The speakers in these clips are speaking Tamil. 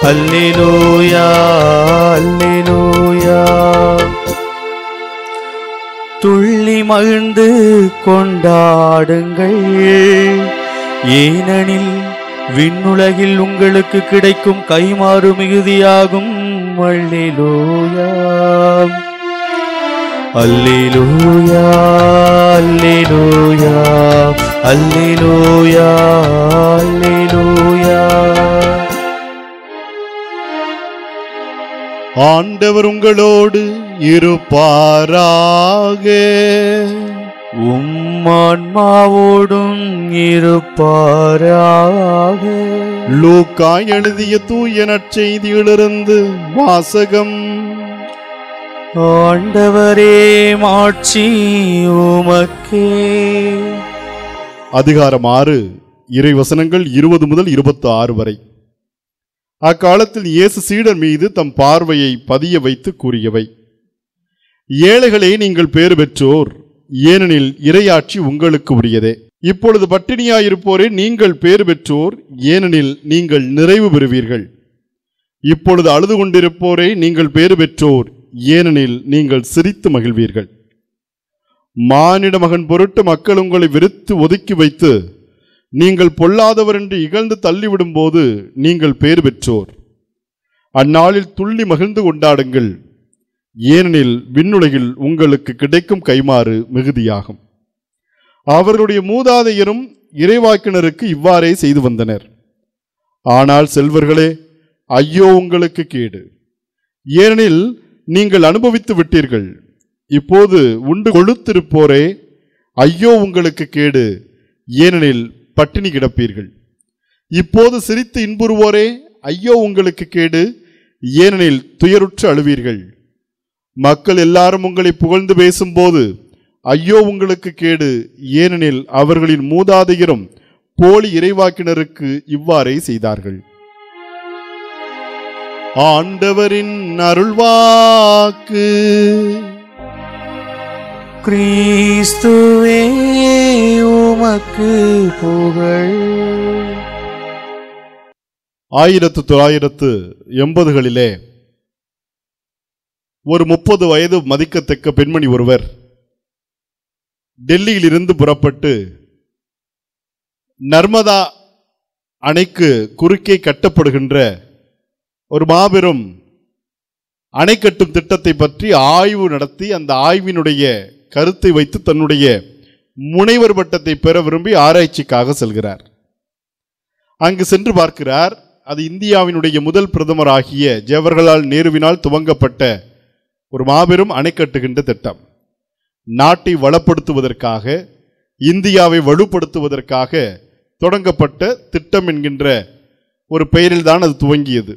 அல்லேலூயா அல்லேலூயா துள்ளி மகிழ்ந்து கொண்டாடுங்கள் ஏனெனில் விண்ணுலகில் உங்களுக்கு கிடைக்கும் கைமாறு மிகுதியாகும் அல்லேலூயா அல்லேலூயா அல்லேலூயா அல்லேலூயா அல்லேலூயா ஆண்டவர் உங்களோடு இருப்பாராக உம்மான்மாவோடும் இருப்பாராக லூக்கா எழுதிய தூய நற்செய்தியிலிருந்து வாசகம் ஆண்டவரே மாட்சி உமக்கே அதிகாரம் ஆறு இறை வசனங்கள் இருபது முதல் இருபத்தி ஆறு வரை அக்காலத்தில் இயேசு சீடர் மீது தம் பார்வையை பதிய வைத்து கூறியவை ஏழைகளே நீங்கள் பேறு பெற்றோர் ஏனெனில் இறையாட்சி உங்களுக்கு உரியதே இப்பொழுது பட்டினியாயிருப்போரே நீங்கள் பேறு பெற்றோர் ஏனெனில் நீங்கள் நிறைவு பெறுவீர்கள் இப்பொழுது அழுது கொண்டிருப்போரே நீங்கள் பேறு பெற்றோர் ஏனெனில் நீங்கள் சிரித்து மகிழ்வீர்கள் மானிட மகன் பொருட்டு மக்கள் உங்களை வெறுத்து ஒதுக்கி வைத்து நீங்கள் பொல்லாதவர் என்று இகழ்ந்து தள்ளிவிடும்போது நீங்கள் பேறு பெற்றோர் அந்நாளில் துள்ளி மகிழ்ந்து கொண்டாடுங்கள் ஏனெனில் விண்ணுலகில் உங்களுக்கு கிடைக்கும் கைமாறு மிகுதியாகும் அவர்களுடைய மூதாதையரும் இறைவாக்கினருக்கு இவ்வாறே செய்து வந்தனர் ஆனால் செல்வர்களே ஐயோ உங்களுக்கு கேடு ஏனெனில் நீங்கள் அனுபவித்து விட்டீர்கள் இப்போது உண்டு கொழுத்திருப்போரே ஐயோ உங்களுக்கு கேடு ஏனெனில் பட்டினி கிடப்பீர்கள் இப்போது சிரித்து இன்புறுவோரே ஐயோ உங்களுக்கு கேடு ஏனெனில் துயருற்று அழுவீர்கள் மக்கள் எல்லாரும் உங்களை புகழ்ந்து பேசும்போது ஐயோ உங்களுக்கு கேடு ஏனெனில் அவர்களின் மூதாதையரும் போலி இறைவாக்கினருக்கு இவ்வாறே செய்தார்கள் ஆண்டவரின் அருள்வாக்கு கிறிஸ்துவே உமக்கு புகழ் ஆயிரத்து தொள்ளாயிரத்து எண்பதுகளிலே ஒரு முப்பது வயது மதிக்கத்தக்க பெண்மணி ஒருவர் டெல்லியிலிருந்து புறப்பட்டு நர்மதா அணைக்கு குறுக்கே கட்டப்படுகின்ற ஒரு மாபெரும் அணை கட்டும் திட்டத்தை பற்றி ஆய்வு நடத்தி அந்த ஆய்வினுடைய கருத்தை வைத்து தன்னுடைய முனைவர் பட்டத்தை பெற விரும்பி ஆராய்ச்சிக்காக செல்கிறார் அங்கு சென்று பார்க்கிறார் அது இந்தியாவினுடைய முதல் பிரதமராகிய ஜவஹர்லால் நேருவினால் துவங்கப்பட்ட ஒரு மாபெரும் அணை கட்டுகின்ற திட்டம் நாட்டை வளப்படுத்துவதற்காக இந்தியாவை வலுப்படுத்துவதற்காக தொடங்கப்பட்ட திட்டம் என்கின்ற ஒரு பெயரில்தான் அது துவங்கியது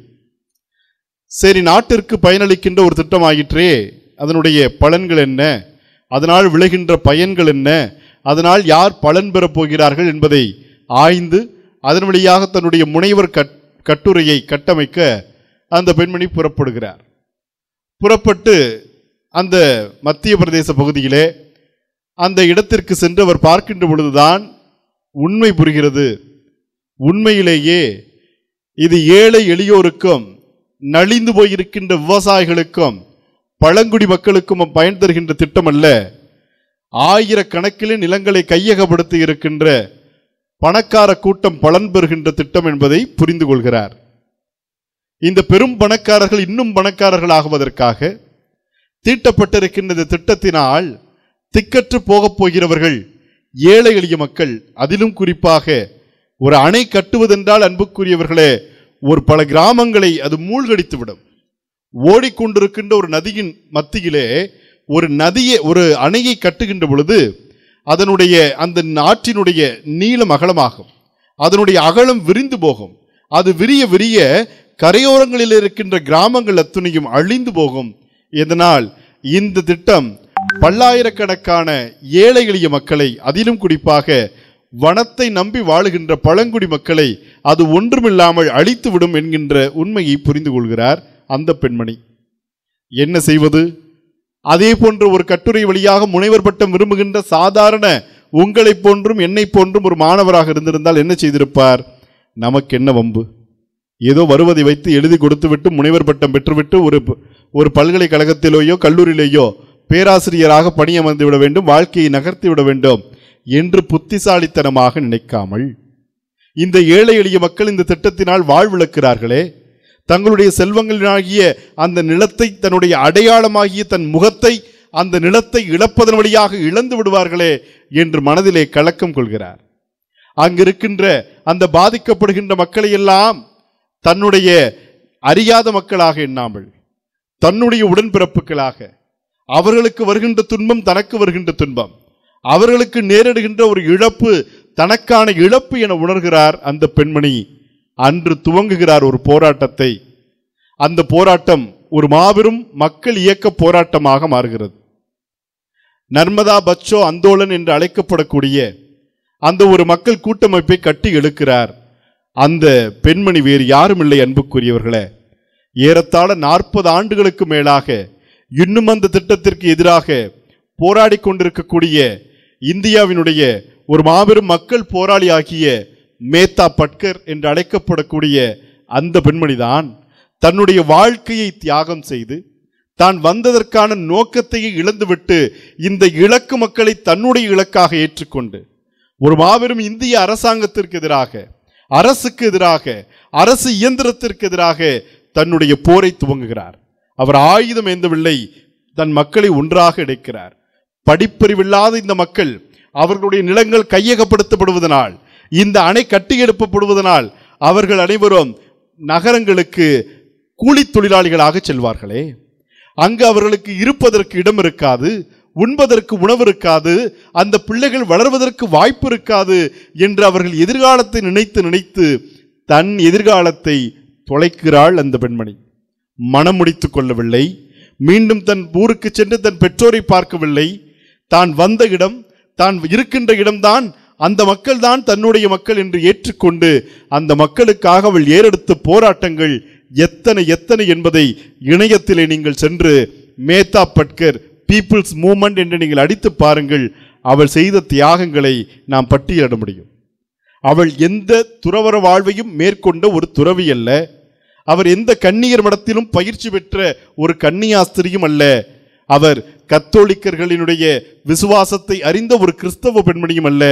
சரி நாட்டிற்கு பயனளிக்கின்ற ஒரு திட்டம் ஆயிற்றே அதனுடைய பலன்கள் என்ன அதனால் விளைகின்ற பயன்கள் என்ன அதனால் யார் பலன் பெறப் போகிறார்கள் என்பதை ஆய்ந்து அதன் வழியாக தன்னுடைய முனைவர் கட் கட்டுரையை கட்டமைக்க அந்த பெண்மணி புறப்படுகிறார் புறப்பட்டு அந்த மத்திய பிரதேச பகுதியிலே அந்த இடத்திற்கு சென்று அவர் பார்க்கின்ற பொழுதுதான் உண்மை புரிகிறது உண்மையிலேயே இது ஏழை எளியோருக்கும் நலிந்து போயிருக்கின்ற விவசாயிகளுக்கும் பழங்குடி மக்களுக்கும் பயன் தருகின்ற திட்டம் அல்ல ஆயிரக்கணக்கிலே நிலங்களை கையகப்படுத்தி இருக்கின்ற பணக்கார கூட்டம் பலன் பெறுகின்ற திட்டம் என்பதை புரிந்து கொள்கிறார் இந்த பெரும் பணக்காரர்கள் இன்னும் பணக்காரர்கள் ஆகுவதற்காக தீட்டப்பட்டிருக்கின்ற இந்த திட்டத்தினால் திக்கற்று போகப் போகிறவர்கள் ஏழை எளிய மக்கள் அதிலும் குறிப்பாக ஒரு அணை கட்டுவதென்றால் அன்புக்குரியவர்களே ஒரு பல கிராமங்களை அது மூழ்கடித்துவிடும் ஓடிக்கொண்டிருக்கின்ற ஒரு நதியின் மத்தியிலே ஒரு நதியை ஒரு அணையை கட்டுகின்ற பொழுது அதனுடைய அந்த ஆற்றினுடைய நீளம் அகலமாகும் அதனுடைய அகலம் விரிந்து போகும் அது விரிய விரிய கரையோரங்களில் இருக்கின்ற கிராமங்கள் அத்துணையும் அழிந்து போகும் இதனால் இந்த திட்டம் பல்லாயிரக்கணக்கான ஏழை எளிய மக்களை அதிலும் குறிப்பாக வனத்தை நம்பி வாழுகின்ற பழங்குடி மக்களை அது ஒன்றுமில்லாமல் அழித்துவிடும் என்கின்ற உண்மையை புரிந்து கொள்கிறார் அந்த பெண்மணி என்ன செய்வது அதே போன்ற ஒரு கட்டுரை வழியாக முனைவர் பட்டம் விரும்புகின்ற சாதாரண உங்களைப் போன்றும் என்னை போன்றும் ஒரு மாணவராக இருந்திருந்தால் என்ன செய்திருப்பார் நமக்கு என்ன வம்பு ஏதோ வருவதை வைத்து எழுதி கொடுத்துவிட்டு முனைவர் பட்டம் பெற்றுவிட்டு ஒரு ஒரு பல்கலைக்கழகத்திலேயோ கல்லூரியிலேயோ பேராசிரியராக பணியமர்ந்து விட வேண்டும் வாழ்க்கையை நகர்த்தி விட வேண்டும் என்று புத்திசாலித்தனமாக நினைக்காமல் இந்த ஏழை எளிய மக்கள் இந்த திட்டத்தினால் வாழ்விழக்கிறார்களே தங்களுடைய செல்வங்களினாகிய அந்த நிலத்தை தன்னுடைய அடையாளமாகிய தன் முகத்தை அந்த நிலத்தை இழப்பதன் வழியாக இழந்து விடுவார்களே என்று மனதிலே கலக்கம் கொள்கிறார் அங்கிருக்கின்ற அந்த பாதிக்கப்படுகின்ற மக்களை எல்லாம் தன்னுடைய அறியாத மக்களாக எண்ணாமல் தன்னுடைய உடன்பிறப்புகளாக அவர்களுக்கு வருகின்ற துன்பம் தனக்கு வருகின்ற துன்பம் அவர்களுக்கு நேரிடுகின்ற ஒரு இழப்பு தனக்கான இழப்பு என உணர்கிறார் அந்த பெண்மணி அன்று துவங்குகிறார் ஒரு போராட்டத்தை அந்த போராட்டம் ஒரு மாபெரும் மக்கள் இயக்க போராட்டமாக மாறுகிறது நர்மதா பச்சோ அந்தோலன் என்று அழைக்கப்படக்கூடிய அந்த ஒரு மக்கள் கூட்டமைப்பை கட்டி எழுக்கிறார் அந்த பெண்மணி வேறு யாரும் இல்லை அன்புக்குரியவர்களே ஏறத்தாழ நாற்பது ஆண்டுகளுக்கு மேலாக இன்னும் அந்த திட்டத்திற்கு எதிராக போராடி கொண்டிருக்கக்கூடிய இந்தியாவினுடைய ஒரு மாபெரும் மக்கள் போராளியாகிய மேத்தா பட்கர் என்று அழைக்கப்படக்கூடிய அந்த பெண்மணிதான் தன்னுடைய வாழ்க்கையை தியாகம் செய்து தான் வந்ததற்கான நோக்கத்தையே இழந்துவிட்டு இந்த இலக்கு மக்களை தன்னுடைய இலக்காக ஏற்றுக்கொண்டு ஒரு மாபெரும் இந்திய அரசாங்கத்திற்கு எதிராக அரசுக்கு எதிராக அரசு இயந்திரத்திற்கு எதிராக தன்னுடைய போரை துவங்குகிறார் அவர் ஆயுதம் ஏந்தவில்லை தன் மக்களை ஒன்றாக இணைக்கிறார் படிப்பறிவில்லாத இந்த மக்கள் அவர்களுடைய நிலங்கள் கையகப்படுத்தப்படுவதனால் இந்த அணை கட்டியெழுப்பப்படுவதனால் அவர்கள் அனைவரும் நகரங்களுக்கு கூலி தொழிலாளிகளாக செல்வார்களே அங்கு அவர்களுக்கு இருப்பதற்கு இடம் இருக்காது உண்பதற்கு உணவு இருக்காது அந்த பிள்ளைகள் வளர்வதற்கு வாய்ப்பு இருக்காது என்று அவர்கள் எதிர்காலத்தை நினைத்து நினைத்து தன் எதிர்காலத்தை தொலைக்கிறாள் அந்த பெண்மணி மனம் முடித்துக் கொள்ளவில்லை மீண்டும் தன் ஊருக்கு சென்று தன் பெற்றோரை பார்க்கவில்லை தான் வந்த இடம் தான் இருக்கின்ற இடம்தான் அந்த மக்கள் தான் தன்னுடைய மக்கள் என்று ஏற்றுக்கொண்டு அந்த மக்களுக்காக அவள் ஏறெடுத்த போராட்டங்கள் எத்தனை எத்தனை என்பதை இணையத்திலே நீங்கள் சென்று மேத்தா பட்கர் பீப்புள்ஸ் மூமெண்ட் என்று நீங்கள் அடித்து பாருங்கள் அவள் செய்த தியாகங்களை நாம் பட்டியலிட முடியும் அவள் எந்த துறவர வாழ்வையும் மேற்கொண்ட ஒரு துறவி அல்ல அவர் எந்த கன்னியர் மடத்திலும் பயிற்சி பெற்ற ஒரு கன்னியாஸ்திரியும் அல்ல அவர் கத்தோலிக்கர்களினுடைய விசுவாசத்தை அறிந்த ஒரு கிறிஸ்தவ பெண்மணியும் அல்ல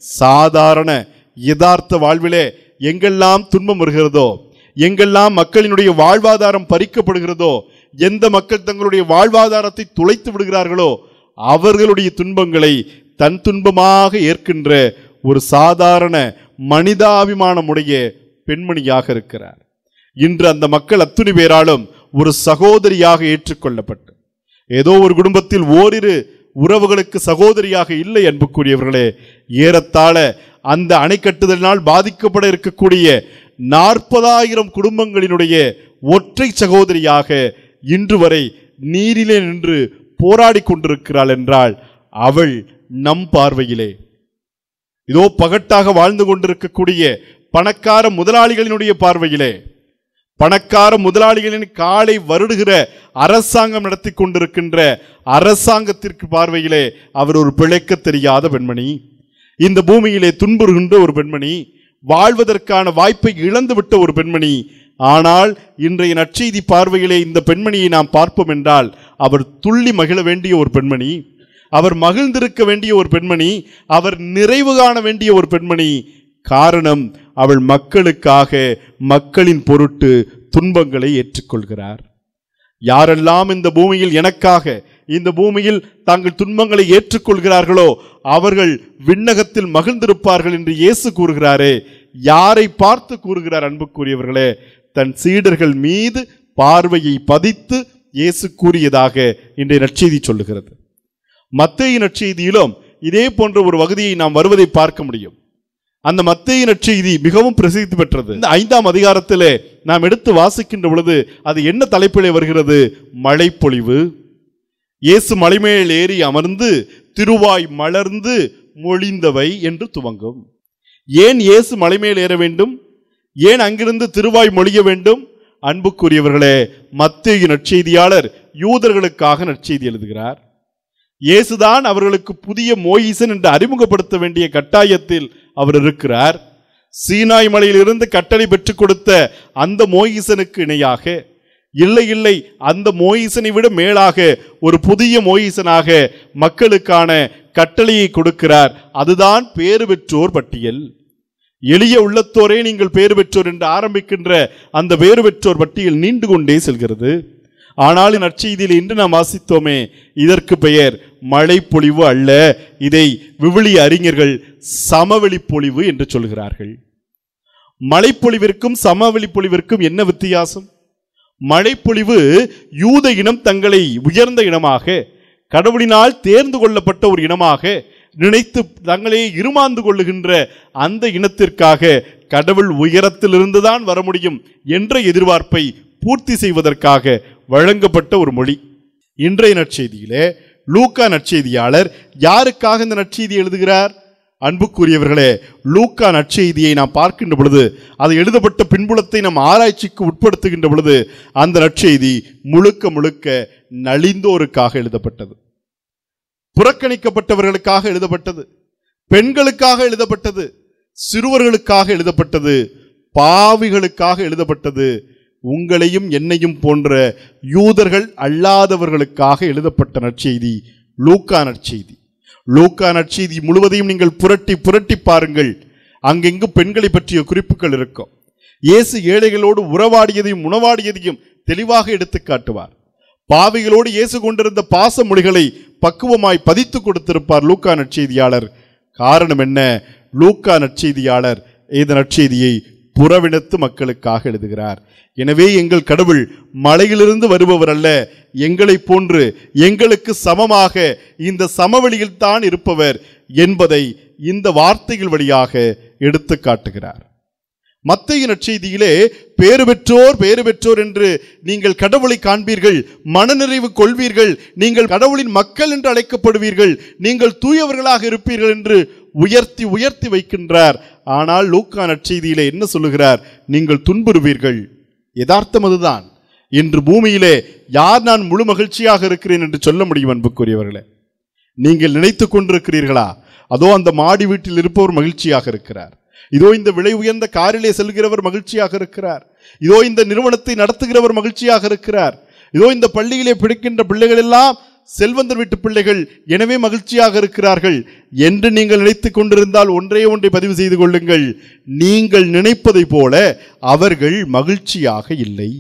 சாதாரண யதார்த்த வாழ்விலே எங்கெல்லாம் துன்பம் வருகிறதோ எங்கெல்லாம் மக்களினுடைய வாழ்வாதாரம் பறிக்கப்படுகிறதோ எந்த மக்கள் தங்களுடைய வாழ்வாதாரத்தை துளைத்து விடுகிறார்களோ அவர்களுடைய துன்பங்களை தன் துன்பமாக ஏற்கின்ற ஒரு சாதாரண மனிதாபிமானமுடைய பெண்மணியாக இருக்கிறார் இன்று அந்த மக்கள் அத்துணை பேராலும் ஒரு சகோதரியாக ஏற்றுக்கொள்ளப்பட்டு ஏதோ ஒரு குடும்பத்தில் ஓரிரு உறவுகளுக்கு சகோதரியாக இல்லை அன்புக்குரியவர்களே ஏறத்தாழ அந்த அணை கட்டுதலினால் பாதிக்கப்பட இருக்கக்கூடிய நாற்பதாயிரம் குடும்பங்களினுடைய ஒற்றை சகோதரியாக இன்று வரை நீரிலே நின்று போராடி கொண்டிருக்கிறாள் என்றால் அவள் நம் பார்வையிலே இதோ பகட்டாக வாழ்ந்து கொண்டிருக்கக்கூடிய பணக்கார முதலாளிகளினுடைய பார்வையிலே பணக்கார முதலாளிகளின் காலை வருடுகிற அரசாங்கம் நடத்தி கொண்டிருக்கின்ற அரசாங்கத்திற்கு பார்வையிலே அவர் ஒரு பிழைக்க தெரியாத பெண்மணி இந்த பூமியிலே துன்புறுகின்ற ஒரு பெண்மணி வாழ்வதற்கான வாய்ப்பை இழந்துவிட்ட ஒரு பெண்மணி ஆனால் இன்றைய நற்செய்தி பார்வையிலே இந்த பெண்மணியை நாம் பார்ப்போம் என்றால் அவர் துள்ளி மகிழ வேண்டிய ஒரு பெண்மணி அவர் மகிழ்ந்திருக்க வேண்டிய ஒரு பெண்மணி அவர் நிறைவு காண வேண்டிய ஒரு பெண்மணி காரணம் அவள் மக்களுக்காக மக்களின் பொருட்டு துன்பங்களை ஏற்றுக்கொள்கிறார் யாரெல்லாம் இந்த பூமியில் எனக்காக இந்த பூமியில் தாங்கள் துன்பங்களை ஏற்றுக்கொள்கிறார்களோ அவர்கள் விண்ணகத்தில் மகிழ்ந்திருப்பார்கள் என்று இயேசு கூறுகிறாரே யாரை பார்த்து கூறுகிறார் அன்புக்குரியவர்களே தன் சீடர்கள் மீது பார்வையை பதித்து இயேசு கூறியதாக இன்றைய நற்செய்தி சொல்லுகிறது மத்தேயு நற்செய்தியிலும் இதே போன்ற ஒரு வகுதியை நாம் வருவதை பார்க்க முடியும் அந்த மத்தேயு நற்செய்தி மிகவும் பிரசித்தி பெற்றது இந்த ஐந்தாம் அதிகாரத்திலே நாம் எடுத்து வாசிக்கின்ற பொழுது அது என்ன தலைப்பிலே வருகிறது மழைப்பொழிவு இயேசு மலைமேல் ஏறி அமர்ந்து திருவாய் மலர்ந்து மொழிந்தவை என்று துவங்கும் ஏன் இயேசு மலைமேல் ஏற வேண்டும் ஏன் அங்கிருந்து திருவாய் மொழிய வேண்டும் அன்புக்குரியவர்களே மத்தேயு நற்செய்தியாளர் யூதர்களுக்காக நற்செய்தி எழுதுகிறார் இயேசுதான் அவர்களுக்கு புதிய மோயிசன் என்று அறிமுகப்படுத்த வேண்டிய கட்டாயத்தில் அவர் இருக்கிறார் சீனாய் மலையிலிருந்து கட்டளை பெற்றுக் கொடுத்த அந்த மோயிசனுக்கு இணையாக இல்லை இல்லை அந்த மோயிசனை விட மேலாக ஒரு புதிய மோயிசனாக மக்களுக்கான கட்டளையை கொடுக்கிறார் அதுதான் பேறு பெற்றோர் பட்டியல் எளிய உள்ளத்தோரே நீங்கள் பேறு பெற்றோர் என்று ஆரம்பிக்கின்ற அந்த பேறு பெற்றோர் பட்டியல் நீண்டு கொண்டே செல்கிறது ஆனால் நற்செய்தியில் இன்று நாம் வாசித்தோமே இதற்கு பெயர் மழைப்பொழிவு அல்ல இதை விவிலிய அறிஞர்கள் சமவெளி பொழிவு என்று சொல்கிறார்கள் மழைப்பொழிவிற்கும் சமவெளி பொழிவிற்கும் என்ன வித்தியாசம் மழைப்பொழிவு யூத இனம் தங்களை உயர்ந்த இனமாக கடவுளினால் தேர்ந்து கொள்ளப்பட்ட ஒரு இனமாக நினைத்து தங்களே இருமாந்து கொள்ளுகின்ற அந்த இனத்திற்காக கடவுள் உயரத்திலிருந்து தான் வர முடியும் என்ற எதிர்பார்ப்பை பூர்த்தி செய்வதற்காக வழங்கப்பட்ட ஒரு மொழி இன்றைய நற்செய்தியிலே லூக்கா நற்செய்தியாளர் யாருக்காக இந்த நற்செய்தி எழுதுகிறார் அன்புக்குரியவர்களே லூக்கா நற்செய்தியை நாம் பார்க்கின்ற பொழுது அது எழுதப்பட்ட பின்புலத்தை நாம் ஆராய்ச்சிக்கு உட்படுத்துகின்ற பொழுது அந்த நற்செய்தி முழுக்க முழுக்க நலிந்தோருக்காக எழுதப்பட்டது புறக்கணிக்கப்பட்டவர்களுக்காக எழுதப்பட்டது பெண்களுக்காக எழுதப்பட்டது சிறுவர்களுக்காக எழுதப்பட்டது பாவிகளுக்காக எழுதப்பட்டது உங்களையும் என்னையும் போன்ற யூதர்கள் அல்லாதவர்களுக்காக எழுதப்பட்ட நற்செய்தி லூக்கா நற்செய்தி லூக்கா நற்செய்தி முழுவதையும் நீங்கள் புரட்டி புரட்டி பாருங்கள் அங்கெங்கு பெண்களை பற்றிய குறிப்புகள் இருக்கும் இயேசு ஏழைகளோடு உறவாடியதையும் உணவாடியதையும் தெளிவாக எடுத்துக் காட்டுவார் பாவிகளோடு இயேசு கொண்டிருந்த பாச மொழிகளை பக்குவமாய் பதித்து கொடுத்திருப்பார் லூக்கா நற்செய்தியாளர் காரணம் என்ன லூக்கா நற்செய்தியாளர் இந்த நற்செய்தியை புறவினத்து மக்களுக்காக எழுதுகிறார் எனவே எங்கள் கடவுள் மலையிலிருந்து வருபவர் அல்ல எங்களைப் போன்று எங்களுக்கு சமமாக இந்த சமவெளியில் தான் இருப்பவர் என்பதை இந்த வார்த்தைகள் வழியாக எடுத்து காட்டுகிறார் மத்திய நற்செய்தியிலே பேறு பெற்றோர் பேறு பெற்றோர் என்று நீங்கள் கடவுளை காண்பீர்கள் மனநிறைவு கொள்வீர்கள் நீங்கள் கடவுளின் மக்கள் என்று அழைக்கப்படுவீர்கள் நீங்கள் தூயவர்களாக இருப்பீர்கள் என்று உயர்த்தி உயர்த்தி வைக்கின்றார் ஆனால் லூக்கா நற்செய்தியிலே என்ன சொல்லுகிறார் நீங்கள் துன்புறுவீர்கள் யதார்த்தம் அதுதான் இன்று பூமியிலே யார் நான் முழு மகிழ்ச்சியாக இருக்கிறேன் என்று சொல்ல முடியும் அன்புக்குரியவர்களே நீங்கள் நினைத்துக் கொண்டிருக்கிறீர்களா அதோ அந்த மாடி வீட்டில் இருப்பவர் மகிழ்ச்சியாக இருக்கிறார் இதோ இந்த விலை உயர்ந்த காரிலே செல்கிறவர் மகிழ்ச்சியாக இருக்கிறார் இதோ இந்த நிறுவனத்தை நடத்துகிறவர் மகிழ்ச்சியாக இருக்கிறார் இதோ இந்த பள்ளியிலே பிடிக்கின்ற பிள்ளைகள் எல்லாம் செல்வந்தர் வீட்டு பிள்ளைகள் எனவே மகிழ்ச்சியாக இருக்கிறார்கள் என்று நீங்கள் நினைத்துக் கொண்டிருந்தால் ஒன்றே ஒன்றை பதிவு செய்து கொள்ளுங்கள் நீங்கள் நினைப்பதைப் போல அவர்கள் மகிழ்ச்சியாக இல்லை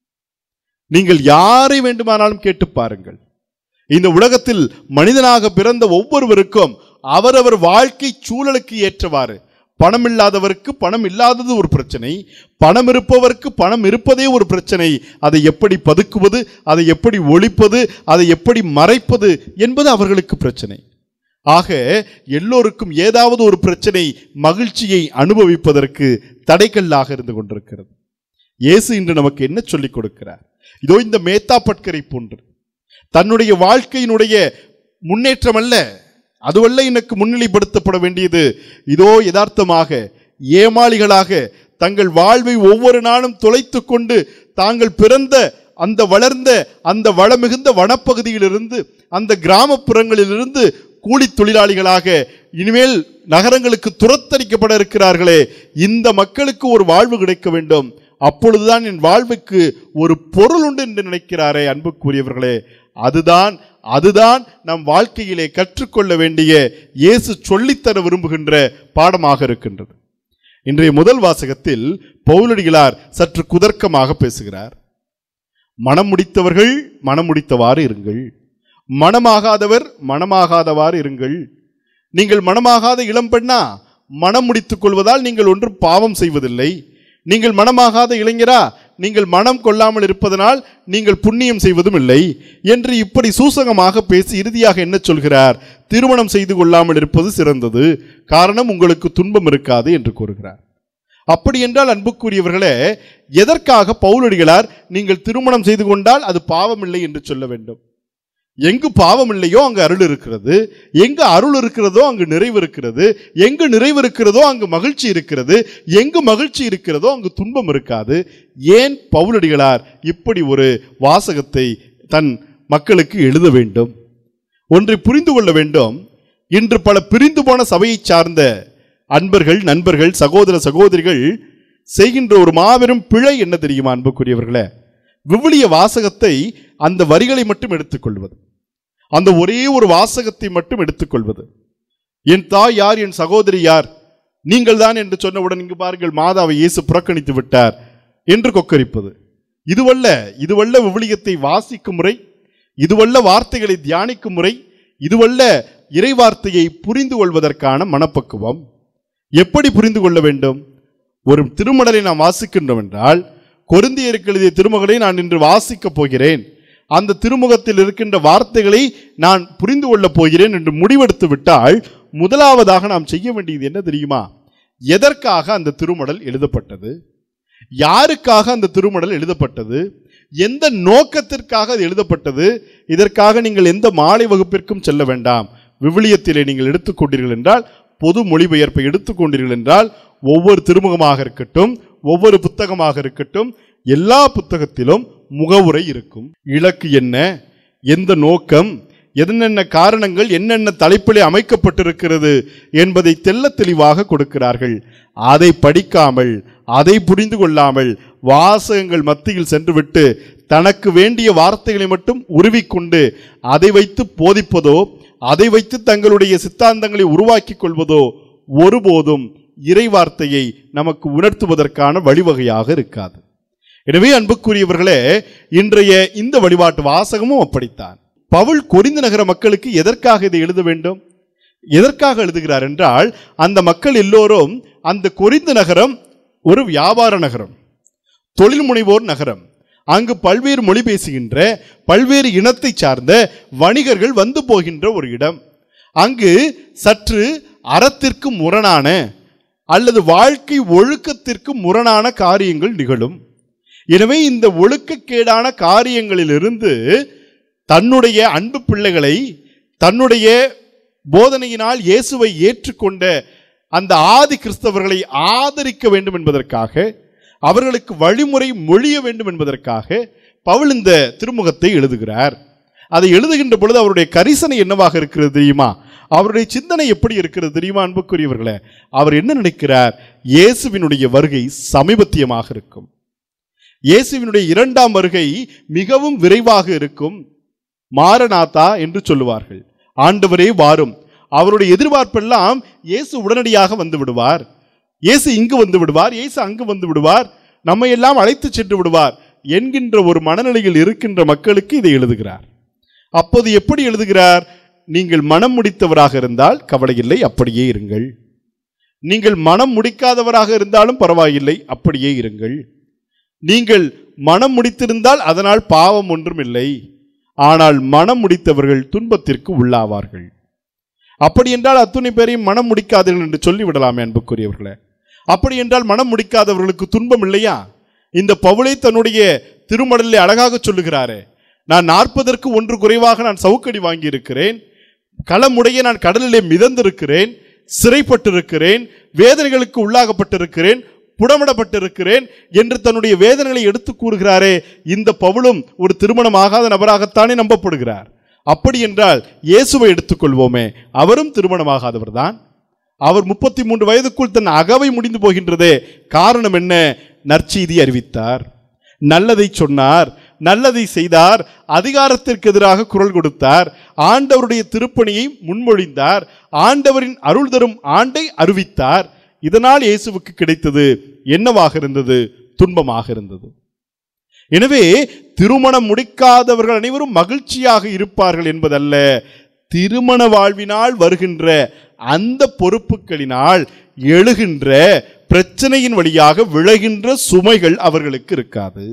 நீங்கள் யாரை வேண்டுமானாலும் கேட்டு பாருங்கள் இந்த உலகத்தில் மனிதனாக பிறந்த ஒவ்வொருவருக்கும் அவரவர் வாழ்க்கை சூழலுக்கு ஏற்றவாறு பணம் இல்லாதவருக்கு பணம் இல்லாதது ஒரு பிரச்சனை பணம் இருப்பவருக்கு பணம் இருப்பதே ஒரு பிரச்சனை அதை எப்படி பதுக்குவது அதை எப்படி ஒழிப்பது அதை எப்படி மறைப்பது என்பது அவர்களுக்கு பிரச்சனை ஆக எல்லோருக்கும் ஏதாவது ஒரு பிரச்சனை மகிழ்ச்சியை அனுபவிப்பதற்கு தடைக்கல்லாக இருந்து கொண்டிருக்கிறது இயேசு இன்று நமக்கு என்ன சொல்லிக் கொடுக்கிறார் இதோ இந்த மேத்தா பட்கரை போன்று தன்னுடைய வாழ்க்கையினுடைய முன்னேற்றம் அல்ல அதுவல்ல எனக்கு முன்னிலைப்படுத்தப்பட வேண்டியது இதோ யதார்த்தமாக ஏமாளிகளாக தங்கள் வாழ்வை ஒவ்வொரு நாளும் தொலைத்து கொண்டு தாங்கள் பிறந்த அந்த வளர்ந்த அந்த வளமிகுந்த வனப்பகுதியிலிருந்து அந்த கிராமப்புறங்களிலிருந்து கூலி தொழிலாளிகளாக இனிமேல் நகரங்களுக்கு துரத்தடிக்கப்பட இருக்கிறார்களே இந்த மக்களுக்கு ஒரு வாழ்வு கிடைக்க வேண்டும் அப்பொழுதுதான் என் வாழ்வுக்கு ஒரு பொருள் உண்டு என்று நினைக்கிறாரே அன்புக்குரியவர்களே அதுதான் அதுதான் நம் வாழ்க்கையிலே கற்றுக்கொள்ள வேண்டிய இயேசு சொல்லித்தர விரும்புகின்ற பாடமாக இருக்கின்றது இன்றைய முதல் வாசகத்தில் பவுலடிகளார் சற்று குதர்க்கமாக பேசுகிறார் மனம் முடித்தவர்கள் மனம் முடித்தவாறு இருங்கள் மனமாகாதவர் மனமாகாதவாறு இருங்கள் நீங்கள் மனமாகாத இளம் பெண்ணா மனம் முடித்துக் கொள்வதால் நீங்கள் ஒன்றும் பாவம் செய்வதில்லை நீங்கள் மனமாகாத இளைஞரா நீங்கள் மனம் கொள்ளாமல் இருப்பதனால் நீங்கள் புண்ணியம் செய்வதும் இல்லை என்று இப்படி சூசகமாக பேசி இறுதியாக என்ன சொல்கிறார் திருமணம் செய்து கொள்ளாமல் இருப்பது சிறந்தது காரணம் உங்களுக்கு துன்பம் இருக்காது என்று கூறுகிறார் அப்படி என்றால் அன்புக்குரியவர்களே எதற்காக பவுலடிகளார் நீங்கள் திருமணம் செய்து கொண்டால் அது பாவம் இல்லை என்று சொல்ல வேண்டும் எங்கு பாவம் இல்லையோ அங்கு அருள் இருக்கிறது எங்கு அருள் இருக்கிறதோ அங்கு நிறைவு இருக்கிறது எங்கு நிறைவு இருக்கிறதோ அங்கு மகிழ்ச்சி இருக்கிறது எங்கு மகிழ்ச்சி இருக்கிறதோ அங்கு துன்பம் இருக்காது ஏன் பவுலடிகளார் இப்படி ஒரு வாசகத்தை தன் மக்களுக்கு எழுத வேண்டும் ஒன்றை புரிந்து கொள்ள வேண்டும் இன்று பல பிரிந்து போன சபையை சார்ந்த அன்பர்கள் நண்பர்கள் சகோதர சகோதரிகள் செய்கின்ற ஒரு மாபெரும் பிழை என்ன தெரியுமா அன்புக்குரியவர்களே விவிலிய வாசகத்தை அந்த வரிகளை மட்டும் எடுத்துக்கொள்வது அந்த ஒரே ஒரு வாசகத்தை மட்டும் எடுத்துக்கொள்வது என் தாய் யார் என் சகோதரி யார் நீங்கள் தான் என்று சொன்னவுடன் இங்கு பாருங்கள் மாதாவை இயேசு புறக்கணித்து விட்டார் என்று கொக்கரிப்பது இதுவல்ல இதுவல்ல விவிலியத்தை வாசிக்கும் முறை இதுவல்ல வார்த்தைகளை தியானிக்கும் முறை இதுவல்ல இறை வார்த்தையை புரிந்து கொள்வதற்கான மனப்பக்குவம் எப்படி புரிந்து கொள்ள வேண்டும் ஒரு திருமடலை நாம் வாசிக்கின்றோம் என்றால் கொருந்தியருக்கு எழுதிய திருமகளை நான் இன்று வாசிக்கப் போகிறேன் அந்த திருமுகத்தில் இருக்கின்ற வார்த்தைகளை நான் புரிந்து கொள்ளப் போகிறேன் என்று முடிவெடுத்து விட்டால் முதலாவதாக நாம் செய்ய வேண்டியது என்ன தெரியுமா எதற்காக அந்த திருமடல் எழுதப்பட்டது யாருக்காக அந்த திருமடல் எழுதப்பட்டது எந்த நோக்கத்திற்காக அது எழுதப்பட்டது இதற்காக நீங்கள் எந்த மாலை வகுப்பிற்கும் செல்ல வேண்டாம் விவிலியத்திலே நீங்கள் எடுத்துக்கொண்டீர்கள் என்றால் பொது மொழிபெயர்ப்பை எடுத்துக்கொண்டீர்கள் என்றால் ஒவ்வொரு திருமுகமாக இருக்கட்டும் ஒவ்வொரு புத்தகமாக இருக்கட்டும் எல்லா புத்தகத்திலும் முகவுரை இருக்கும் இலக்கு என்ன எந்த நோக்கம் என்னென்ன காரணங்கள் என்னென்ன தலைப்பிலே அமைக்கப்பட்டிருக்கிறது என்பதை தெள்ள தெளிவாக கொடுக்கிறார்கள் அதை படிக்காமல் அதை புரிந்து கொள்ளாமல் வாசகங்கள் மத்தியில் சென்றுவிட்டு தனக்கு வேண்டிய வார்த்தைகளை மட்டும் உருவிக்கொண்டு அதை வைத்து போதிப்பதோ அதை வைத்து தங்களுடைய சித்தாந்தங்களை உருவாக்கிக் கொள்வதோ ஒருபோதும் இறை வார்த்தையை நமக்கு உணர்த்துவதற்கான வழிவகையாக இருக்காது எனவே அன்புக்குரியவர்களே இன்றைய இந்த வழிபாட்டு வாசகமும் அப்படித்தான் பவுல் கொரிந்து நகர மக்களுக்கு எதற்காக இதை எழுத வேண்டும் எதற்காக எழுதுகிறார் என்றால் அந்த மக்கள் எல்லோரும் அந்த கொரிந்து நகரம் ஒரு வியாபார நகரம் தொழில் முனைவோர் நகரம் அங்கு பல்வேறு மொழி பேசுகின்ற பல்வேறு இனத்தை சார்ந்த வணிகர்கள் வந்து போகின்ற ஒரு இடம் அங்கு சற்று அறத்திற்கு முரணான அல்லது வாழ்க்கை ஒழுக்கத்திற்கு முரணான காரியங்கள் நிகழும் எனவே இந்த ஒழுக்கக்கேடான காரியங்களிலிருந்து தன்னுடைய அன்பு பிள்ளைகளை தன்னுடைய போதனையினால் இயேசுவை ஏற்றுக்கொண்ட அந்த ஆதி கிறிஸ்தவர்களை ஆதரிக்க வேண்டும் என்பதற்காக அவர்களுக்கு வழிமுறை மொழிய வேண்டும் என்பதற்காக பவுல் இந்த திருமுகத்தை எழுதுகிறார் அதை எழுதுகின்ற பொழுது அவருடைய கரிசனை என்னவாக இருக்கிறது தெரியுமா அவருடைய சிந்தனை எப்படி இருக்கிறது தெரியுமா அன்புக்குரியவர்களே அவர் என்ன நினைக்கிறார் இயேசுவினுடைய வருகை சமீபத்தியமாக இருக்கும் இயேசுவினுடைய இரண்டாம் வருகை மிகவும் விரைவாக இருக்கும் மாரநாதா என்று சொல்லுவார்கள் ஆண்டவரே வாரும் அவருடைய எதிர்பார்ப்பெல்லாம் இயேசு உடனடியாக வந்து விடுவார் இயேசு இங்கு வந்து விடுவார் இயேசு அங்கு வந்து விடுவார் நம்மை எல்லாம் அழைத்து சென்று விடுவார் என்கின்ற ஒரு மனநிலையில் இருக்கின்ற மக்களுக்கு இதை எழுதுகிறார் அப்போது எப்படி எழுதுகிறார் நீங்கள் மனம் முடித்தவராக இருந்தால் கவலையில்லை அப்படியே இருங்கள் நீங்கள் மனம் முடிக்காதவராக இருந்தாலும் பரவாயில்லை அப்படியே இருங்கள் நீங்கள் மனம் முடித்திருந்தால் அதனால் பாவம் ஒன்றும் இல்லை ஆனால் மனம் முடித்தவர்கள் துன்பத்திற்கு உள்ளாவார்கள் அப்படி என்றால் அத்துணை பேரையும் மனம் முடிக்காதீர்கள் என்று சொல்லிவிடலாமே அன்புக்குரியவர்களே அப்படி என்றால் மனம் முடிக்காதவர்களுக்கு துன்பம் இல்லையா இந்த பவுலை தன்னுடைய திருமடலில் அழகாக சொல்லுகிறாரே நான் நாற்பதற்கு ஒன்று குறைவாக நான் சவுக்கடி வாங்கியிருக்கிறேன் களமுடைய நான் கடலிலே மிதந்திருக்கிறேன் சிறைப்பட்டிருக்கிறேன் வேதனைகளுக்கு உள்ளாகப்பட்டிருக்கிறேன் புடமிடப்பட்டிருக்கிறேன் என்று தன்னுடைய வேதனைகளை எடுத்து கூறுகிறாரே இந்த பவுலும் ஒரு திருமணமாகாத நபராகத்தானே நம்பப்படுகிறார் அப்படி என்றால் இயேசுவை எடுத்துக்கொள்வோமே அவரும் திருமணமாகாதவர்தான் அவர் முப்பத்தி மூன்று வயதுக்குள் தன் அகவை முடிந்து போகின்றதே காரணம் என்ன நற்செய்தி அறிவித்தார் நல்லதை சொன்னார் நல்லதை செய்தார் அதிகாரத்திற்கு எதிராக குரல் கொடுத்தார் ஆண்டவருடைய திருப்பணியை முன்மொழிந்தார் ஆண்டவரின் அருள் தரும் ஆண்டை அறிவித்தார் இதனால் இயேசுவுக்கு கிடைத்தது என்னவாக இருந்தது துன்பமாக இருந்தது எனவே திருமணம் முடிக்காதவர்கள் அனைவரும் மகிழ்ச்சியாக இருப்பார்கள் என்பதல்ல திருமண வாழ்வினால் வருகின்ற அந்த பொறுப்புகளினால் எழுகின்ற பிரச்சனையின் வழியாக விளைகின்ற சுமைகள் அவர்களுக்கு இருக்காது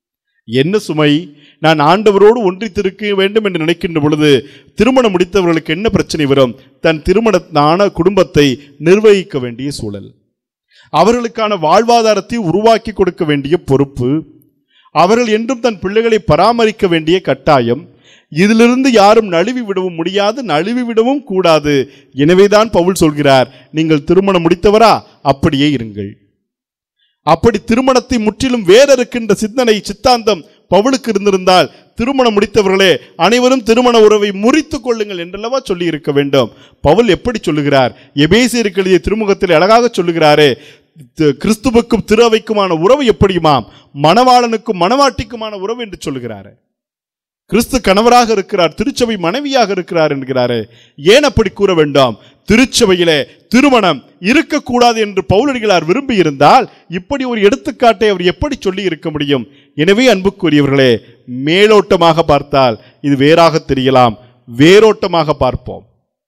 என்ன சுமை நான் ஆண்டவரோடு ஒன்றித்திருக்க வேண்டும் என்று நினைக்கின்ற பொழுது திருமணம் முடித்தவர்களுக்கு என்ன பிரச்சனை வரும் தன் திருமணத்தான குடும்பத்தை நிர்வகிக்க வேண்டிய சூழல் அவர்களுக்கான வாழ்வாதாரத்தை உருவாக்கி கொடுக்க வேண்டிய பொறுப்பு அவர்கள் என்றும் தன் பிள்ளைகளை பராமரிக்க வேண்டிய கட்டாயம் இதிலிருந்து யாரும் நழுவி விடவும் முடியாது நழுவி விடவும் கூடாது எனவேதான் பவுல் சொல்கிறார் நீங்கள் திருமணம் முடித்தவரா அப்படியே இருங்கள் அப்படி திருமணத்தை முற்றிலும் வேற இருக்கின்ற சிந்தனை சித்தாந்தம் பவுலுக்கு இருந்திருந்தால் திருமணம் முடித்தவர்களே அனைவரும் திருமண உறவை முறித்துக் கொள்ளுங்கள் என்றல்லவா சொல்லி இருக்க வேண்டும் பவுல் எப்படி சொல்லுகிறார் எபேசியருக்கு எழுதிய திருமுகத்தில் அழகாக சொல்லுகிறாரே தி- கிறிஸ்துவுக்கும் திரு அவைக்குமான உறவு எப்படியுமாம் மணவாளனுக்கும் மணவாட்டிக்குமான உறவு என்று சொல்லுகிறாரு கிறிஸ்து கணவராக இருக்கிறார் திருச்சபை மனைவியாக இருக்கிறார் என்கிறாரே ஏன் அப்படி கூற வேண்டாம் திருச்சபையிலே திருமணம் இருக்கக்கூடாது என்று பவுலடிகளார் விரும்பி இருந்தால் இப்படி ஒரு எடுத்துக்காட்டை அவர் எப்படி சொல்லி இருக்க முடியும் எனவே அன்புக்குரியவர்களே மேலோட்டமாக பார்த்தால் இது வேறாக தெரியலாம் வேரோட்டமாக பார்ப்போம்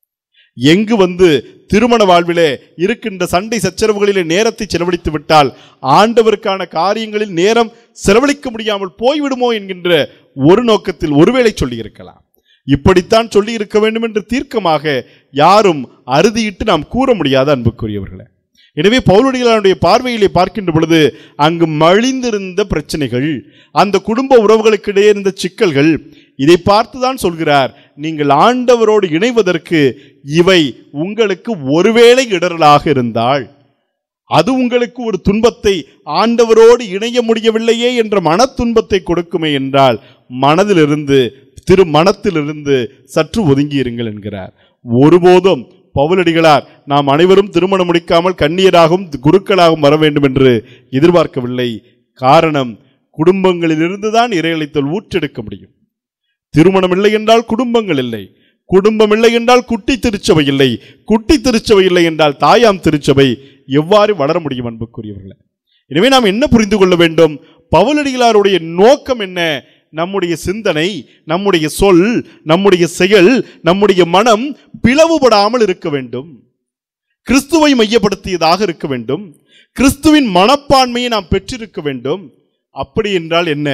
எங்கு வந்து திருமண வாழ்விலே இருக்கின்ற சண்டை சச்சரவுகளிலே நேரத்தை செலவழித்து விட்டால் ஆண்டவருக்கான காரியங்களில் நேரம் செலவழிக்க முடியாமல் போய்விடுமோ என்கின்ற ஒரு நோக்கத்தில் ஒருவேளை சொல்லியிருக்கலாம் இப்படித்தான் சொல்லி இருக்க வேண்டும் என்று தீர்க்கமாக யாரும் அறுதியிட்டு நாம் கூற முடியாத அன்புக்குரியவர்களே எனவே பவுலடிகளாருடைய பார்வையிலே பார்க்கின்ற பொழுது அங்கு மழிந்திருந்த பிரச்சனைகள் அந்த குடும்ப உறவுகளுக்கிடையே இருந்த சிக்கல்கள் இதை பார்த்துதான் சொல்கிறார் நீங்கள் ஆண்டவரோடு இணைவதற்கு இவை உங்களுக்கு ஒருவேளை இடரலாக இருந்தால் அது உங்களுக்கு ஒரு துன்பத்தை ஆண்டவரோடு இணைய முடியவில்லையே என்ற மன துன்பத்தை கொடுக்குமே என்றால் மனதிலிருந்து திரு மனத்திலிருந்து சற்று ஒதுங்கி இருங்கள் என்கிறார் ஒருபோதும் பவுலடிகளார் நாம் அனைவரும் திருமணம் முடிக்காமல் கண்ணியராகவும் குருக்களாகவும் வர வேண்டும் என்று எதிர்பார்க்கவில்லை காரணம் குடும்பங்களிலிருந்து தான் இறையளித்தல் ஊற்றெடுக்க முடியும் திருமணம் இல்லை என்றால் குடும்பங்கள் இல்லை குடும்பம் இல்லை என்றால் குட்டி திருச்சபை இல்லை குட்டி திருச்சபை இல்லை என்றால் தாயாம் திருச்சபை எவ்வாறு வளர முடியும் அன்புக்குரியவர்களே எனவே நாம் என்ன புரிந்து கொள்ள வேண்டும் பவுலடிகளாருடைய நோக்கம் என்ன நம்முடைய சிந்தனை நம்முடைய சொல் நம்முடைய செயல் நம்முடைய மனம் பிளவுபடாமல் இருக்க வேண்டும் கிறிஸ்துவை மையப்படுத்தியதாக இருக்க வேண்டும் கிறிஸ்துவின் மனப்பான்மையை நாம் பெற்றிருக்க வேண்டும் அப்படி என்றால் என்ன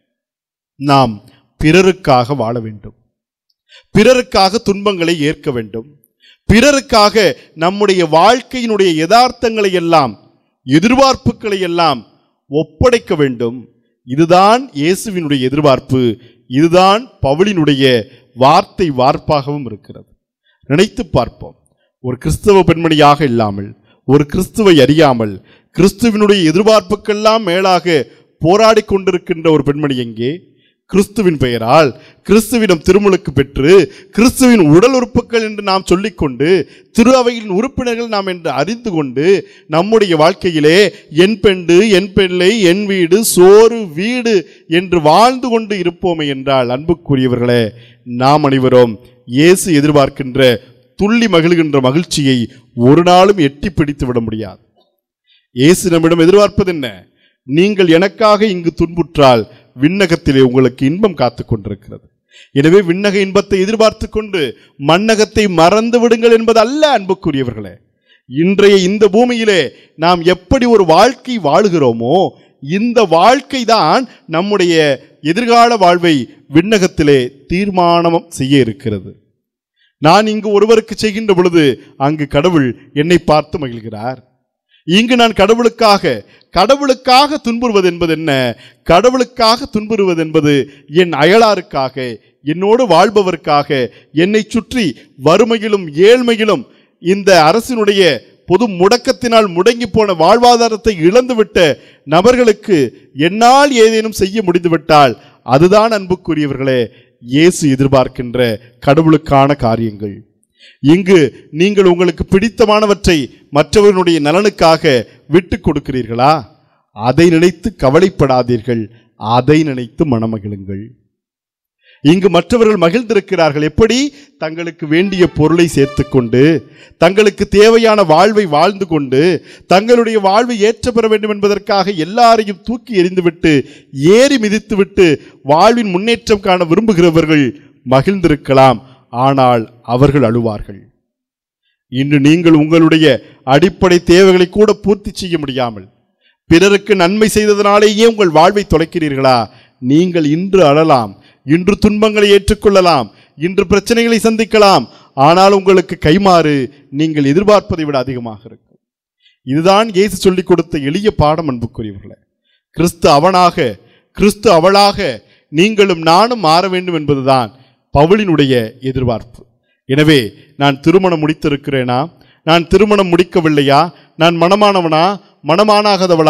நாம் பிறருக்காக வாழ வேண்டும் பிறருக்காக துன்பங்களை ஏற்க வேண்டும் பிறருக்காக நம்முடைய வாழ்க்கையினுடைய யதார்த்தங்களை எல்லாம் எதிர்பார்ப்புகளை எல்லாம் ஒப்படைக்க வேண்டும் இதுதான் இயேசுவினுடைய எதிர்பார்ப்பு இதுதான் பவுலினுடைய வார்த்தை வார்ப்பாகவும் இருக்கிறது நினைத்து பார்ப்போம் ஒரு கிறிஸ்தவ பெண்மணியாக இல்லாமல் ஒரு கிறிஸ்துவை அறியாமல் கிறிஸ்துவினுடைய எதிர்பார்ப்புக்கெல்லாம் மேலாக போராடி கொண்டிருக்கின்ற ஒரு பெண்மணி எங்கே கிறிஸ்துவின் பெயரால் கிறிஸ்துவிடம் திருமுழுக்கு பெற்று கிறிஸ்துவின் உடல் உறுப்புகள் என்று நாம் சொல்லிக்கொண்டு திரு அவையின் உறுப்பினர்கள் நாம் என்று அறிந்து கொண்டு நம்முடைய வாழ்க்கையிலே என் பெண்டு என் பிள்ளை என் வீடு சோறு வீடு என்று வாழ்ந்து கொண்டு இருப்போமே என்றால் அன்புக்குரியவர்களே நாம் அனைவரும் இயேசு எதிர்பார்க்கின்ற துள்ளி மகிழ்கின்ற மகிழ்ச்சியை ஒரு நாளும் எட்டி பிடித்து விட முடியாது இயேசு நம்மிடம் எதிர்பார்ப்பது என்ன நீங்கள் எனக்காக இங்கு துன்புற்றால் விண்ணகத்திலே உங்களுக்கு இன்பம் காத்துக் கொண்டிருக்கிறது எனவே விண்ணக இன்பத்தை எதிர்பார்த்து கொண்டு மண்ணகத்தை மறந்து விடுங்கள் என்பது அல்ல அன்புக்குரியவர்களே இன்றைய இந்த பூமியிலே நாம் எப்படி ஒரு வாழ்க்கை வாழுகிறோமோ இந்த வாழ்க்கை தான் நம்முடைய எதிர்கால வாழ்வை விண்ணகத்திலே தீர்மானம் செய்ய இருக்கிறது நான் இங்கு ஒருவருக்கு செய்கின்ற பொழுது அங்கு கடவுள் என்னை பார்த்து மகிழ்கிறார் இங்கு நான் கடவுளுக்காக கடவுளுக்காக துன்புறுவது என்பது என்ன கடவுளுக்காக துன்புறுவது என்பது என் அயலாருக்காக என்னோடு வாழ்பவருக்காக என்னை சுற்றி வறுமையிலும் ஏழ்மையிலும் இந்த அரசினுடைய பொது முடக்கத்தினால் முடங்கி போன வாழ்வாதாரத்தை இழந்துவிட்ட நபர்களுக்கு என்னால் ஏதேனும் செய்ய முடிந்துவிட்டால் அதுதான் அன்புக்குரியவர்களே இயேசு எதிர்பார்க்கின்ற கடவுளுக்கான காரியங்கள் இங்கு நீங்கள் உங்களுக்கு பிடித்தமானவற்றை மற்றவர்களுடைய நலனுக்காக விட்டு கொடுக்கிறீர்களா அதை நினைத்து கவலைப்படாதீர்கள் அதை நினைத்து மனமகிழுங்கள் இங்கு மற்றவர்கள் மகிழ்ந்திருக்கிறார்கள் எப்படி தங்களுக்கு வேண்டிய பொருளை சேர்த்துக்கொண்டு தங்களுக்கு தேவையான வாழ்வை வாழ்ந்து கொண்டு தங்களுடைய வாழ்வை ஏற்ற பெற வேண்டும் என்பதற்காக எல்லாரையும் தூக்கி எறிந்துவிட்டு ஏறி மிதித்துவிட்டு வாழ்வின் முன்னேற்றம் காண விரும்புகிறவர்கள் மகிழ்ந்திருக்கலாம் ஆனால் அவர்கள் அழுவார்கள் இன்று நீங்கள் உங்களுடைய அடிப்படை தேவைகளை கூட பூர்த்தி செய்ய முடியாமல் பிறருக்கு நன்மை செய்ததனாலேயே உங்கள் வாழ்வை தொலைக்கிறீர்களா நீங்கள் இன்று அழலாம் இன்று துன்பங்களை ஏற்றுக்கொள்ளலாம் இன்று பிரச்சனைகளை சந்திக்கலாம் ஆனால் உங்களுக்கு கைமாறு நீங்கள் எதிர்பார்ப்பதை விட அதிகமாக இருக்கும் இதுதான் இயேசு சொல்லிக் கொடுத்த எளிய பாடம் அன்புக்குரியவர்களே கிறிஸ்து அவனாக கிறிஸ்து அவளாக நீங்களும் நானும் மாற வேண்டும் என்பதுதான் பவுலினுடைய எதிர்பார்ப்பு எனவே நான் திருமணம் முடித்திருக்கிறேனா நான் திருமணம் முடிக்கவில்லையா நான் மணமானவனா மணமானாகாதவளா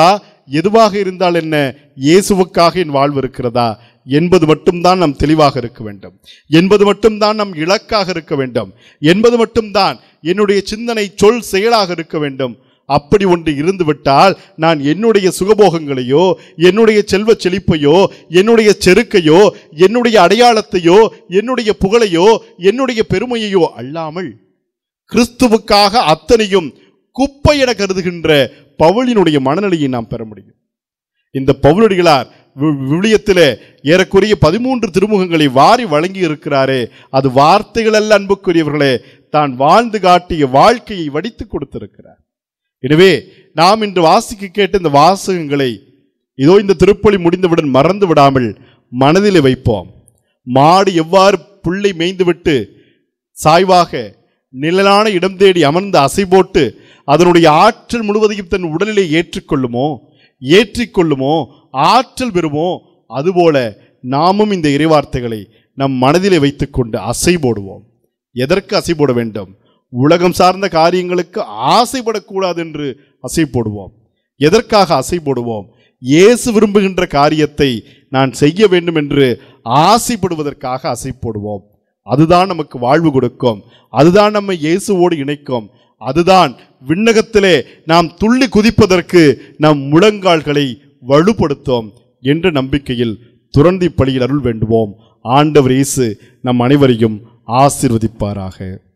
எதுவாக இருந்தால் என்ன இயேசுவுக்காக என் வாழ்வு இருக்கிறதா என்பது மட்டும்தான் நாம் தெளிவாக இருக்க வேண்டும் என்பது மட்டும்தான் நம் இலக்காக இருக்க வேண்டும் என்பது மட்டும்தான் என்னுடைய சிந்தனை சொல் செயலாக இருக்க வேண்டும் அப்படி ஒன்று இருந்துவிட்டால் நான் என்னுடைய சுகபோகங்களையோ என்னுடைய செல்வ செழிப்பையோ என்னுடைய செருக்கையோ என்னுடைய அடையாளத்தையோ என்னுடைய புகழையோ என்னுடைய பெருமையையோ அல்லாமல் கிறிஸ்துவுக்காக அத்தனையும் குப்பை என கருதுகின்ற பவுலினுடைய மனநிலையை நாம் பெற முடியும் இந்த பவுலடிகளார் வி- விவிலியத்திலே ஏறக்குறைய பதிமூன்று திருமுகங்களை வாரி வழங்கி இருக்கிறாரே அது வார்த்தைகள் அல்ல அன்புக்குரியவர்களே தான் வாழ்ந்து காட்டிய வாழ்க்கையை வடித்து கொடுத்திருக்கிறார் எனவே நாம் இன்று வாசிக்க கேட்ட இந்த வாசகங்களை இதோ இந்த திருப்பலி முடிந்தவுடன் மறந்து விடாமல் மனதிலே வைப்போம் மாடு எவ்வாறு புல்லை மேய்ந்துவிட்டு சாய்வாக நிழலான இடம் தேடி அமர்ந்து அசை போட்டு அதனுடைய ஆற்றல் முழுவதையும் தன் உடலிலே ஏற்றுக்கொள்ளுமோ ஏற்றிக்கொள்ளுமோ ஆற்றல் பெறுமோ அதுபோல நாமும் இந்த இறைவார்த்தைகளை நம் மனதிலே வைத்துக்கொண்டு அசை போடுவோம் எதற்கு அசை போட வேண்டும் உலகம் சார்ந்த காரியங்களுக்கு ஆசைப்படக்கூடாது என்று அசை போடுவோம் எதற்காக அசை போடுவோம் இயேசு விரும்புகின்ற காரியத்தை நான் செய்ய வேண்டும் என்று ஆசைப்படுவதற்காக அசை போடுவோம் அதுதான் நமக்கு வாழ்வு கொடுக்கும் அதுதான் நம்மை இயேசுவோடு இணைக்கும் அதுதான் விண்ணகத்திலே நாம் துள்ளி குதிப்பதற்கு நம் முழங்கால்களை வலுப்படுத்தும் என்ற நம்பிக்கையில் துறந்தி பலியில் அருள் வேண்டுவோம் ஆண்டவர் இயேசு நம் அனைவரையும் ஆசீர்வதிப்பாராக